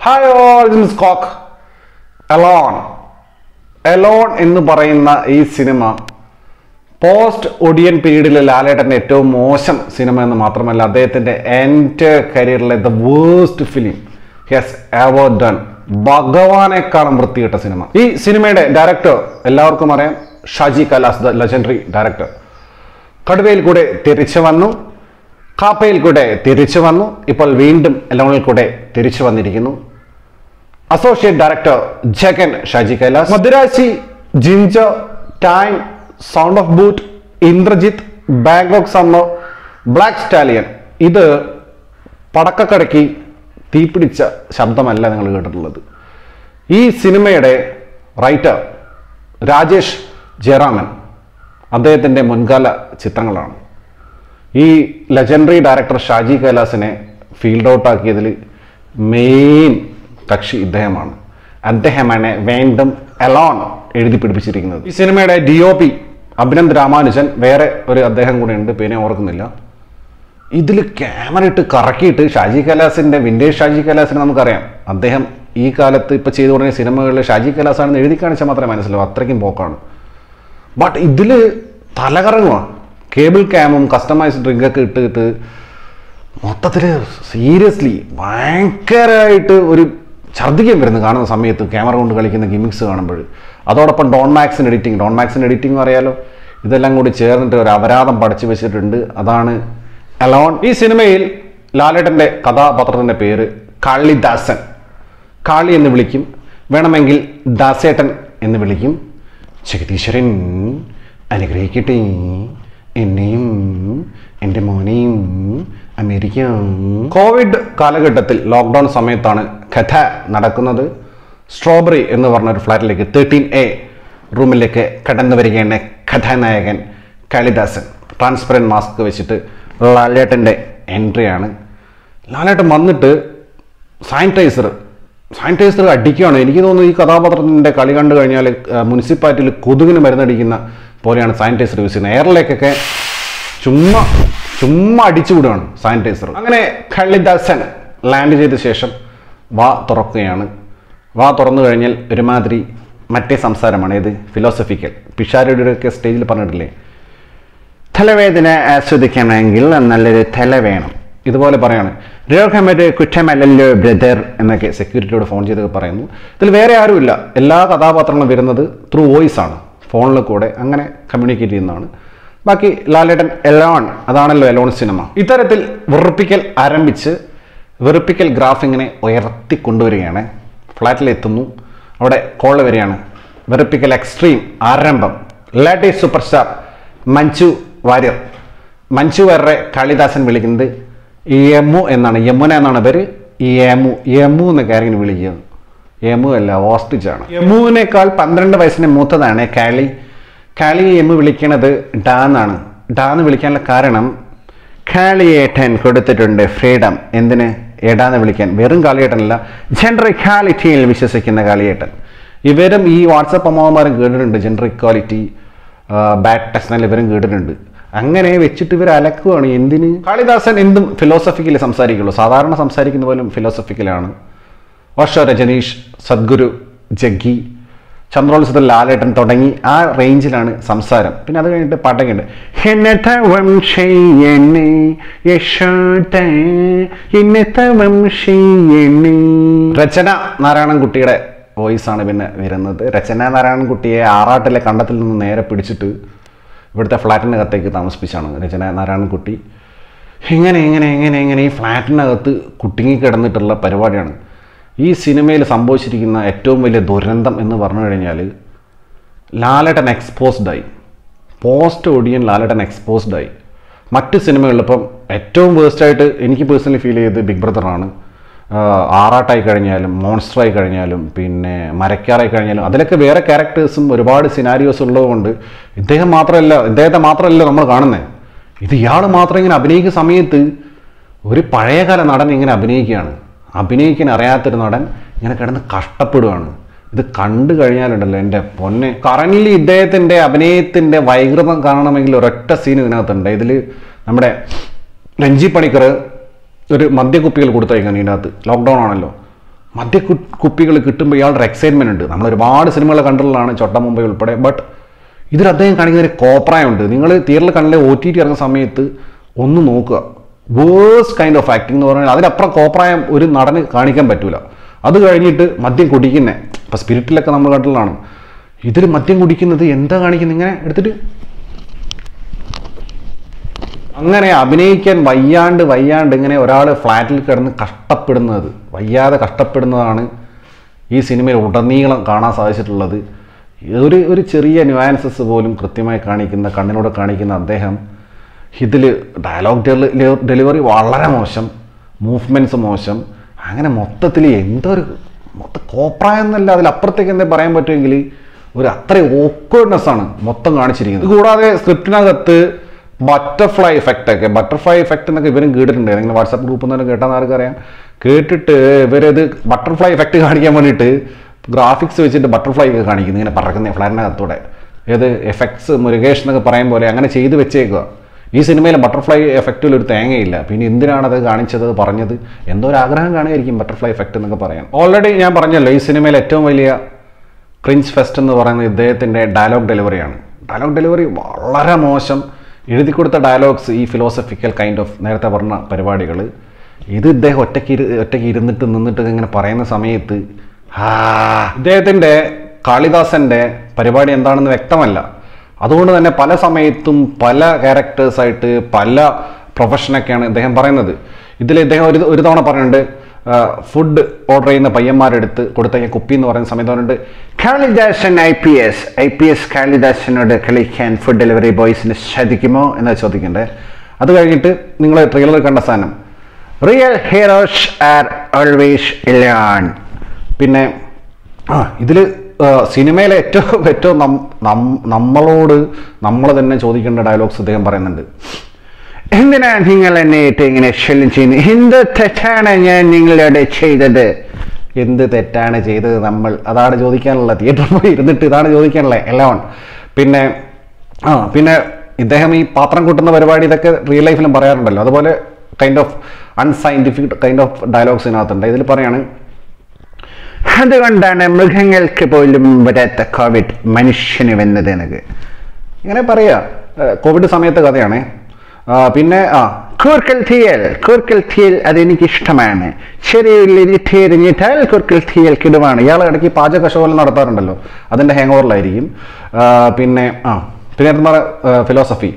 Hi all this കോക്ക് Alone Alone എന്ന് പറയുന്ന ഈ സിനിമ പോസ്റ്റ് ഒഡിയൻ പീരീഡിലെ ലാലേട്ടൻ്റെ ഏറ്റവും മോശം സിനിമ എന്ന് മാത്രമല്ല അദ്ദേഹത്തിൻ്റെ എൻ്റെ കരിയറിലെ the waste film has ever done ഭഗവാനേക്കാളും വൃത്തികെട്ട സിനിമ ഈ സിനിമയുടെ ഡയറക്ടർ എല്ലാവർക്കും അറിയാം Shaji Kailas the legendary director കടുവയിൽ കൂടെ തിരിച്ചു വന്നു കാപ്പയിൽ കൂടെ തിരിച്ചു വന്നു ഇപ്പോൾ വീണ്ടും എലോണിൽ കൂടെ തിരിച്ചു വന്നിരിക്കുന്നു associate director Jagan Shaji Kailas Madirasi Ginger Time Sound of Boot Indrajith Bangkok Summer Black Stallion ഇത് പടക്കക്കടക്കി തീപിടിച്ച ശബ്ദമല്ല നിങ്ങൾ കേട്ടിട്ടുള്ളത് ഈ സിനിമയുടെ റൈറ്റർ രാജേഷ് ജയറാമൻ അദ്ദേഹത്തിൻ്റെ മുൻകാല ചിത്രങ്ങളാണ് ഈ ലെജൻഡറി ഡയറക്ടർ ഷാജി കൈലാസിനെ ഫീൽഡ് ഔട്ട് ആക്കിയതിൽ മെയിൻ കക്ഷി ഇദ്ദേഹമാണ് അദ്ദേഹമാണ് വീണ്ടും എലോൺ എഴുതി പിടിപ്പിച്ചിരിക്കുന്നത് ഈ സിനിമയുടെ D O P Abhinand Ramanujan വേറെ ഒരു അദ്ദേഹം കൂടെ ഉണ്ട് പേരെ ഓർക്കുന്നില്ല ഇതിൽ ക്യാമറ ഇട്ട് കറക്കിയിട്ട് ഷാജി കൈലാസിന്റെ വിൻറ്റേജ് ഷാജി കൈലാസിനെ നമുക്കറിയാം അദ്ദേഹം ഈ കാലത്ത് ഇപ്പൊ ചെയ്തു തുടങ്ങിയ സിനിമകളിൽ ഷാജി കൈലാസാണെന്ന് എഴുതി കാണിച്ചാൽ മാത്രമേ മനസ്സിലാവൂ അത്രയ്ക്കും പോക്കാണ് ബട്ട് ഇതിൽ തലകറങ്ങുക കേബിൾ ക്യാമും കസ്റ്റമൈസ്ഡ് ഡ്രിങ്കൊക്കെ ഇട്ടിട്ട് മൊത്തത്തിൽ സീരിയസ്ലി ഭയങ്കരമായിട്ട് ഒരു ഛർദ്ദിക്കാൻ വരുന്നു കാണുന്ന സമയത്ത് ക്യാമറ കൊണ്ട് കളിക്കുന്ന ഗിമിക്സ് കാണുമ്പോൾ അതോടൊപ്പം ഡോൺ മാക്സിൻ എഡിറ്റിംഗ് ഡോൺ മാക്സിൻ എഡിറ്റിംഗ് അറിയാലോ ഇതെല്ലാം കൂടി ചേർന്നിട്ട് ഒരു അപരാധം പഠിച്ചു വെച്ചിട്ടുണ്ട് അതാണ് അലോൺ ഈ സിനിമയിൽ ലാലേട്ടൻ്റെ കഥാപാത്രത്തിൻ്റെ പേര് കാളിദാസൻ കാളി എന്ന് വിളിക്കും വേണമെങ്കിൽ ദാസേട്ടൻ എന്ന് വിളിക്കും ജഗദീശ്വരൻ അനുഗ്രഹിക്കട്ടെ എന്നെയും എൻ്റെ മോനെയും അമേരിക്ക കോവിഡ് കാലഘട്ടത്തിൽ ലോക്ക്ഡൗൺ സമയത്താണ് കഥ നടക്കുന്നത് സ്ട്രോബെറി എന്ന് പറഞ്ഞ ഒരു ഫ്ലാറ്റിലേക്ക് തേർട്ടീൻ എ റൂമിലേക്ക് കടന്നു വരികയാണ് കഥാനായകൻ കാളിദാസൻ ട്രാൻസ്പെറൻറ്റ് മാസ്ക് വെച്ചിട്ട് ലാലേട്ടൻ്റെ എൻട്രിയാണ് ലാലേട്ടൻ വന്നിട്ട് സാനിറ്റൈസർ സാനിറ്റൈസർ അടിക്കുകയാണ് എനിക്ക് തോന്നുന്നു ഈ കഥാപാത്രത്തിൻ്റെ കളി കണ്ടു കഴിഞ്ഞാൽ മുനിസിപ്പാലിറ്റിയിൽ കൊതുകിന് മരുന്നടിക്കുന്ന പോലെയാണ് സാനിറ്റൈസർ യൂസ് ചെയ്യുന്നത് എയറിലേക്കൊക്കെ ചുമ്മാ ചുമ്മാ അടിച്ചു വിടുകയാണ് സാനിറ്റൈസർ അങ്ങനെ കളിദാസൻ ലാൻഡ് ചെയ്ത ശേഷം വാ തുറക്കുകയാണ് വാ തുറന്നു കഴിഞ്ഞാൽ ഒരുമാതിരി മറ്റേ സംസാരമാണ് ഇത് ഫിലോസഫിക്കൽ പിഷാരടിയൊക്കെ സ്റ്റേജിൽ പറഞ്ഞിട്ടില്ലേ തലവേദന ആസ്വദിക്കണമെങ്കിൽ നല്ലൊരു തല വേണം ഇതുപോലെ പറയാണ് രോഗമൊരു കുറ്റമല്ലല്ലോ ബ്രദർ എന്നൊക്കെ സെക്യൂരിറ്റിയോട് ഫോൺ ചെയ്തൊക്കെ പറയുന്നു ഇതിൽ വേറെ ആരുമില്ല എല്ലാ കഥാപാത്രങ്ങളും വരുന്നത് ത്രൂ വോയിസ് ആണ് ഫോണിൽ കൂടെ അങ്ങനെ കമ്മ്യൂണിക്കേറ്റ് ചെയ്യുന്നതാണ് ബാക്കി ലാലേട്ടൻ എലോൺ അതാണല്ലോ എലോൺ സിനിമ ഇത്തരത്തിൽ വെറുപ്പിക്കൽ ആരംഭിച്ച് വെറുപ്പിക്കൽ ഗ്രാഫിങ്ങിനെ ഉയർത്തി കൊണ്ടുവരികയാണ് ഫ്ലാറ്റിലെത്തുന്നു അവിടെ കോള് വരികയാണ് വെറുപ്പിക്കൽ എക്സ്ട്രീം ആരംഭം latest super star Manju Warrier Manju വാര്യരെ കാളിദാസൻ വിളിക്കുന്നത് യമു എന്നാണ് യമുന എന്നാണ് പേര് യമു യമു എന്നൊക്കെ ആരെങ്കിലും വിളിക്കുക യമു അല്ല ഓസ്റ്റിച്ചാണ് യമുവിനേക്കാൾ പന്ത്രണ്ട് വയസ്സിന് മൂത്തതാണ് കാളി കാളി യമു വിളിക്കണത് ഡാ എന്നാണ് ഡാ എന്ന് വിളിക്കാനുള്ള കാരണം കാളിയേട്ടൻ കൊടുത്തിട്ടുണ്ട് ഫ്രീഡം എന്തിന് എടാന്ന് വിളിക്കാൻ വെറും കാളിയേട്ടനല്ല ജെൻഡർ ഇക്വാലിറ്റിയിൽ വിശ്വസിക്കുന്ന കാളിയേട്ടൻ ഇവരും ഈ വാട്സപ്പ് അമ്മമാരും കേട്ടിട്ടുണ്ട് ജെൻഡർ ഇക്വാലിറ്റി ബാഡ് ടെസ്റ്റിനാൽ ഇവരും കേട്ടിട്ടുണ്ട് അങ്ങനെ വെച്ചിട്ട് ഇവർ അലക്കുവാണ് എന്തിന് കാളിദാസൻ എന്തും ഫിലോസഫിക്കലി സംസാരിക്കുള്ളൂ സാധാരണ സംസാരിക്കുന്ന പോലും ഫിലോസഫിക്കലാണ് വർഷ രജനീഷ് സദ്ഗുരു ജഗ്ഗി ചന്ദ്രോത്സവത്തിൽ ലാലേട്ടൻ തുടങ്ങി ആ റേഞ്ചിലാണ് സംസാരം പിന്നെ അത് കഴിഞ്ഞിട്ട് പാട്ടൊക്കെയുണ്ട് "ഹിനതവം ചെയ്യണേ യശോദ, ഹിനതവം ചെയ്യണേ." രചന നാരായണൻകുട്ടിയുടെ വോയിസ് ആണ് പിന്നെ വരുന്നത് രചന നാരായണൻകുട്ടിയെ ആറാട്ടിലെ കണ്ടത്തിൽ നിന്ന് നേരെ പിടിച്ചിട്ട് ഇവിടുത്തെ ഫ്ലാറ്റിനകത്തേക്ക് താമസിപ്പിച്ചാണ് രചന നാരായണൻകുട്ടി ഇങ്ങനെ ഇങ്ങനെ ഇങ്ങനെ ഇങ്ങനെ ഈ ഫ്ലാറ്റിനകത്ത് കുടുങ്ങി കിടന്നിട്ടുള്ള പരിപാടിയാണ് ഈ സിനിമയിൽ സംഭവിച്ചിരിക്കുന്ന ഏറ്റവും വലിയ ദുരന്തം എന്ന് പറഞ്ഞു കഴിഞ്ഞാൽ ലാലേട്ടൻ എക്സ്പോസ്ഡ് ആയി പോസ്റ്റ് ഓഡിയൻ ലാലേട്ടൻ എക്സ്പോസ്ഡ് ആയി മറ്റ് സിനിമകളിൽ ഇപ്പം ഏറ്റവും വേസ്റ്റായിട്ട് എനിക്ക് പേഴ്സണലി ഫീൽ ചെയ്തത് ബിഗ് ബ്രദറാണ് ആറാട്ടായി കഴിഞ്ഞാലും മോൺസ്റ്ററായി കഴിഞ്ഞാലും പിന്നെ മരക്കാറായി കഴിഞ്ഞാലും അതിലൊക്കെ വേറെ ക്യാരക്ടേഴ്സും ഒരുപാട് സിനാരിയോസ് ഉള്ളതുകൊണ്ട് ഇദ്ദേഹം മാത്രമല്ല ഇദ്ദേഹത്തെ മാത്രമല്ല നമ്മൾ കാണുന്നത് ഇത് ഇയാൾ മാത്രം ഇങ്ങനെ അഭിനയിക്കുന്ന സമയത്ത് ഒരു പഴയകാല നടൻ ഇങ്ങനെ അഭിനയിക്കുകയാണ് അഭിനയിക്കാൻ അറിയാത്തൊരു നടൻ ഇങ്ങനെ കിടന്ന് കഷ്ടപ്പെടുകയാണ് ഇത് കണ്ടു കഴിഞ്ഞാലുണ്ടല്ലോ എൻ്റെ പൊന്നെ കറൻ്റ്ലി ഇദ്ദേഹത്തിൻ്റെ അഭിനയത്തിൻ്റെ വൈകൃതം കാണണമെങ്കിൽ ഒരൊറ്റ സീൻ ഇതിനകത്തുണ്ട് ഇതിൽ നമ്മുടെ രഞ്ജി പണിക്കർ ഒരു മദ്യക്കുപ്പികൾ കൊടുത്തയക്കാൻ ഇതിനകത്ത് ലോക്ക്ഡൗൺ ആണല്ലോ മദ്യ കുപ്പികൾ കിട്ടുമ്പോൾ ഇയാളുടെ എക്സൈറ്റ്മെൻ്റ് ഉണ്ട് നമ്മൾ ഒരുപാട് സിനിമകൾ കണ്ടിട്ടുള്ളതാണ് ചൊട്ട മുംബൈ ഉൾപ്പെടെ ബട്ട് ഇതിൽ അദ്ദേഹം കാണിക്കുന്ന ഒരു കോപ്രായമുണ്ട് നിങ്ങൾ തിയേറ്ററിൽ കണ്ടില്ലേ ഒ ടി ടി ഇറങ്ങുന്ന സമയത്ത് ഒന്ന് നോക്കുക വേഴ്സ് കൈൻഡ് ഓഫ് ആക്ടിംഗ് എന്ന് പറഞ്ഞാൽ അതിനപ്പുറം കോപ്രായം ഒരു നടന് കാണിക്കാൻ പറ്റൂല അത് കഴിഞ്ഞിട്ട് മദ്യം കുടിക്കുന്നേ ഇപ്പം സ്പിരിറ്റിലൊക്കെ നമ്മൾ കണ്ടിട്ടുള്ളതാണ് ഇതിൽ മദ്യം കുടിക്കുന്നത് എന്താ കാണിക്കുന്നത് ഇങ്ങനെ എടുത്തിട്ട് അങ്ങനെ അഭിനയിക്കാൻ വയ്യാണ്ട് വയ്യാണ്ട് ഇങ്ങനെ ഒരാൾ ഫ്ലാറ്റിൽ കിടന്ന് കഷ്ടപ്പെടുന്നത് വയ്യാതെ കഷ്ടപ്പെടുന്നതാണ് ഈ സിനിമയിൽ ഉടനീളം കാണാൻ സാധിച്ചിട്ടുള്ളത് ഒരു ഒരു ചെറിയ ന്യൂയാൻസസ് പോലും കൃത്യമായി കാണിക്കുന്ന കണ്ണിനോട് കാണിക്കുന്ന അദ്ദേഹം ഇതിൽ ഡയലോഗ് ഡെലിവറി വളരെ മോശം മൂവ്മെൻറ്റ്സ് മോശം അങ്ങനെ മൊത്തത്തിൽ എന്തോ ഒരു മൊത്തം കോപ്രായം എന്നല്ല അതിലപ്പുറത്തേക്ക് എന്തേ പറയാൻ പറ്റുമെങ്കിൽ ഒരു അത്രയും ഓക്വേർഡ്നെസ് ആണ് മൊത്തം കാണിച്ചിരിക്കുന്നത് ഇത് കൂടാതെ സ്ക്രിപ്റ്റിനകത്ത് ബട്ടർഫ്ലൈ എഫക്റ്റ് ഒക്കെ ബട്ടർഫ്ലൈ എഫക്റ്റ് എന്നൊക്കെ ഇവരും കേട്ടിട്ടുണ്ട് ഇങ്ങനെ വാട്സാപ്പ് ഗ്രൂപ്പിൽ നിന്ന് കേട്ടാൽ ആർക്കറിയാം കേട്ടിട്ട് ഇവരത് ബട്ടർഫ്ലൈ എഫക്റ്റ് കാണിക്കാൻ വേണ്ടിയിട്ട് ഗ്രാഫിക്സ് വെച്ചിട്ട് ബട്ടർഫ്ലൈ ഒക്കെ കാണിക്കുന്നു ഇങ്ങനെ പറക്കുന്ന ഫ്ലാറ്റിനകത്തൂടെ ഏത് എഫക്ട്സ് മുരുകേഷ് എന്നൊക്കെ പറയും പോലെ അങ്ങനെ ചെയ്ത് വെച്ചേക്കുക ഈ സിനിമയിൽ ബട്ടർഫ്ലൈ എഫക്റ്റിൽ ഒരു തേങ്ങയില്ല പിന്നെ എന്തിനാണ് അത് കാണിച്ചത് പറഞ്ഞത് എന്തോ ഒരു ആഗ്രഹം കാണുമായിരിക്കും ബട്ടർഫ്ലൈ എഫക്റ്റ് എന്നൊക്കെ പറയാൻ ഓൾറെഡി ഞാൻ പറഞ്ഞല്ലോ ഈ സിനിമയിൽ ഏറ്റവും വലിയ ക്രിഞ്ച് ഫെസ്റ്റ് എന്ന് പറയുന്നത് ഇദ്ദേഹത്തിൻ്റെ ഡയലോഗ് ഡെലിവറിയാണ് ഡയലോഗ് ഡെലിവറി വളരെ മോശം എഴുതി കൊടുത്ത ഡയലോഗ്സ് ഈ ഫിലോസഫിക്കൽ കൈൻഡ് ഓഫ് നേരത്തെ പറഞ്ഞ പരിപാടികൾ ഇത് ഇദ്ദേഹം ഒറ്റയ്ക്ക് ഇരു ഒറ്റയ്ക്ക് ഇരുന്നിട്ട് നിന്നിട്ട് ഇങ്ങനെ പറയുന്ന സമയത്ത് ആ ഇദ്ദേഹത്തിൻ്റെ കാളിദാസൻ്റെ പരിപാടി എന്താണെന്ന് വ്യക്തമല്ല അതുകൊണ്ട് തന്നെ പല സമയത്തും പല ക്യാരക്ടേഴ്സായിട്ട് പല പ്രൊഫഷനൊക്കെയാണ് ഇദ്ദേഹം പറയുന്നത് ഇതിൽ ഇദ്ദേഹം ഒരു ഒരു തവണ പറഞ്ഞിട്ടുണ്ട് ഫുഡ് ഓർഡർ ചെയ്യുന്ന പയ്യന്മാരെടുത്ത് കൊടുത്ത കുപ്പി എന്ന് പറയുന്ന സമയത്ത് പറഞ്ഞിട്ട് Kalidasan I P S I P S കാളിദാസനോട് കളിക്കാൻ ഫുഡ് ഡെലിവറി ബോയ്സിന് സാധിക്കുമോ എന്ന് ചോദിക്കണ്ടേ അത് കഴിഞ്ഞിട്ട് നിങ്ങൾ ട്രെയിലർ കണ്ട സാധനം real heroes are always alone പിന്നെ ആ ഇതിൽ സിനിമയിലെ ഏറ്റവും ഏറ്റവും നം- നം- നമ്മളോട് നമ്മൾ തന്നെ ചോദിക്കേണ്ട ഡയലോഗ്സ് അദ്ദേഹം പറയുന്നുണ്ട് എന്തിനാണ് നിങ്ങൾ എന്നെ ഇട്ട് ഇങ്ങനെ ശല്യം ചെയ്യുന്നത് എന്ത് തെറ്റാണ് ഞാൻ നിങ്ങളോട് ചെയ്തത് എന്ത് തെറ്റാണ് ചെയ്തത് നമ്മൾ അതാണ് ചോദിക്കാനുള്ള തിയേറ്ററിൽ പോയി ഇരുന്നിട്ട് ഇതാണ് ചോദിക്കാനുള്ള എല്ലാം പിന്നെ ആ പിന്നെ ഇദ്ദേഹം ഈ പാത്രം കൂട്ടുന്ന പരിപാടി ഇതൊക്കെ റിയൽ ലൈഫിലും പറയാറുണ്ടല്ലോ അതുപോലെ kind of unscientific kind of dialogues ഇതിനകത്തുണ്ട് ഇതിൽ പറയാണ് അതുകൊണ്ടാണ് മൃഗങ്ങൾക്ക് പോലും വരാത്ത കോവിഡ് മനുഷ്യന് വന്നത് എനിക്ക് ഇങ്ങനെ പറയാ കോവിഡ് സമയത്തെ കഥയാണേ ആ, പിന്നെ ആ കൂർക്കൽ തീയൽ കൂർക്കൽ തീയൽ അതെനിക്ക് ഇഷ്ടമാണ് ചെറിയ എറിഞ്ഞിട്ടാൽ കൂർക്കൽ തീയൽ കിടുവാണ് ഇയാൾ ഇടയ്ക്ക് പാചക ഷോകൾ നടത്താറുണ്ടല്ലോ അതിൻ്റെ ഹാങ് ഓവറിലായിരിക്കും ആ, പിന്നെ ആ പിന്നെ എന്താ ഫിലോസഫി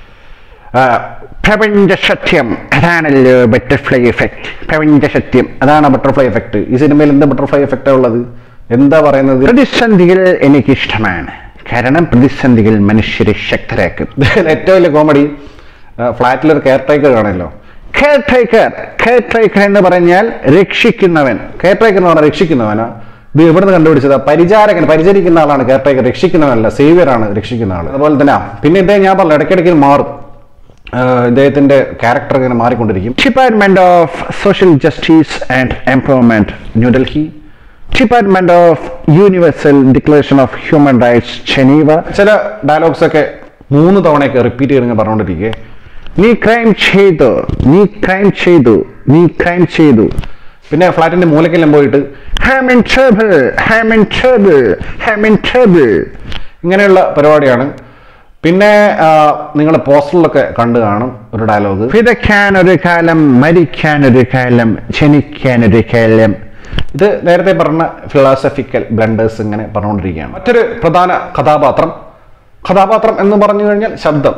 പ്രപഞ്ച സത്യം അതാണല്ലോ ബട്ടർഫ്ലൈ എഫക്റ്റ് പ്രപഞ്ച സത്യം അതാണ് ബട്ടർഫ്ലൈ എഫക്റ്റ് ഈ സിനിമയിൽ എന്താ ബട്ടർഫ്ലൈ എഫക്റ്റ് ഉള്ളത് എന്താ പറയുന്നത് പ്രതിസന്ധികൾ എനിക്ക് ഇഷ്ടമാണ് കാരണം പ്രതിസന്ധികൾ മനുഷ്യരെ ശക്തരാക്കും ഇതിൽ ഏറ്റവും വലിയ കോമഡി ഫ്ലാറ്റിലൊരു കെയർ ടേക്കർ കാണല്ലോ കെയർ ടേക്കർ കെയർ ടേക്കർ എന്ന് പറഞ്ഞാൽ രക്ഷിക്കുന്നവൻ കെയർ ടേക്കർ എന്ന് പറഞ്ഞാൽ രക്ഷിക്കുന്നവനാ ഇത് എവിടുന്ന് കണ്ടുപിടിച്ചത് പരിചാരകൻ പരിചരിക്കുന്ന ആളാണ് കെയർ ടേക്കർ രക്ഷിക്കുന്നവനല്ല സേവിയർ ആണ് രക്ഷിക്കുന്ന ആൾ അതുപോലെ തന്നെ ആ, പിന്നെ ഇദ്ദേഹം ഞാൻ പറഞ്ഞു ഇടയ്ക്കിടയ്ക്ക് മാറും ആ, ഇദ്ദേഹത്തിന്റെ ക്യാരക്ടർ ഇങ്ങനെ മാറിക്കൊണ്ടിരിക്കും department of social justice and empowerment New Delhi department of universal declaration of human rights Geneva ചില ഡയലോഗ്സ് ഒക്കെ മൂന്ന് തവണയൊക്കെ റിപ്പീറ്റ് ചെയ്ത് ഇങ്ങനെ പറഞ്ഞുകൊണ്ടിരിക്കുക നീ ക്രൈം ചെയ്തു നീ ക്രൈം ചെയ്തു നീ ക്രൈം ചെയ്തു പിന്നെ ഫ്ലാറ്റിന്റെ മൂലക്കെല്ലാം പോയിട്ട് am in trouble am in trouble am in trouble ഇങ്ങനെയുള്ള പരിപാടിയാണ് പിന്നെ നിങ്ങൾ പോസ്റ്ററിലൊക്കെ കണ്ടു കാണും ഒരു ഡയലോഗ് വിതയ്ക്കാൻ ഒരു കാലം മരിക്കാൻ ഒരു കാലം ജനിക്കാൻ ഒരു കാലം ഇത് നേരത്തെ പറഞ്ഞ ഫിലോസഫിക്കൽ ബ്ലണ്ടേഴ്സ് ഇങ്ങനെ പറഞ്ഞുകൊണ്ടിരിക്കുകയാണ് മറ്റൊരു പ്രധാന കഥാപാത്രം കഥാപാത്രം എന്ന് പറഞ്ഞു കഴിഞ്ഞാൽ ശബ്ദം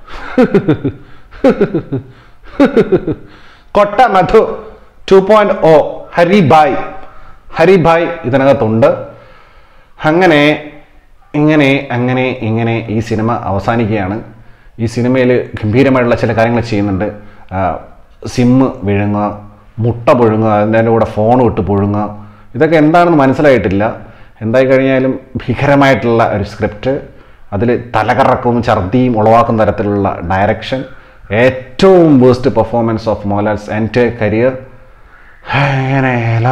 കൊട്ട Madhu two point O Haribhai Haribhai ഇതിനകത്തുണ്ട് അങ്ങനെ ഇങ്ങനെ അങ്ങനെ ഇങ്ങനെ ഈ സിനിമ അവസാനിക്കുകയാണ് ഈ സിനിമയിൽ ഗംഭീരമായിട്ടുള്ള ചില കാര്യങ്ങൾ ചെയ്യുന്നുണ്ട് ആ, സിമ്മ് വിഴുങ്ങുക മുട്ട പുഴുങ്ങുക അതിൻ്റെ കൂടെ ഫോൺ വിട്ട് പുഴുങ്ങുക ഇതൊക്കെ എന്താണെന്ന് മനസ്സിലായിട്ടില്ല എന്തായി കഴിഞ്ഞാലും ഭീകരമായിട്ടുള്ള ഒരു സ്ക്രിപ്റ്റ് അതിൽ തലകറക്കവും ഛർദിയും ഉളവാക്കുന്ന തരത്തിലുള്ള ഡയറക്ഷൻ ഏറ്റവും വേസ്റ്റ് പെർഫോമൻസ് ഓഫ് മോഹൻലാൽസ് എൻ്റെ കരിയർ അങ്ങനെ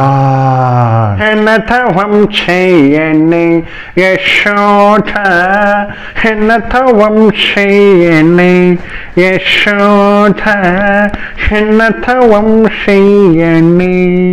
എന്നതവം ചെയ്യണേ യശോധ എന്നതവം ചെയ്യണേ യശോധ എന്നതവം ചെയ്യണേ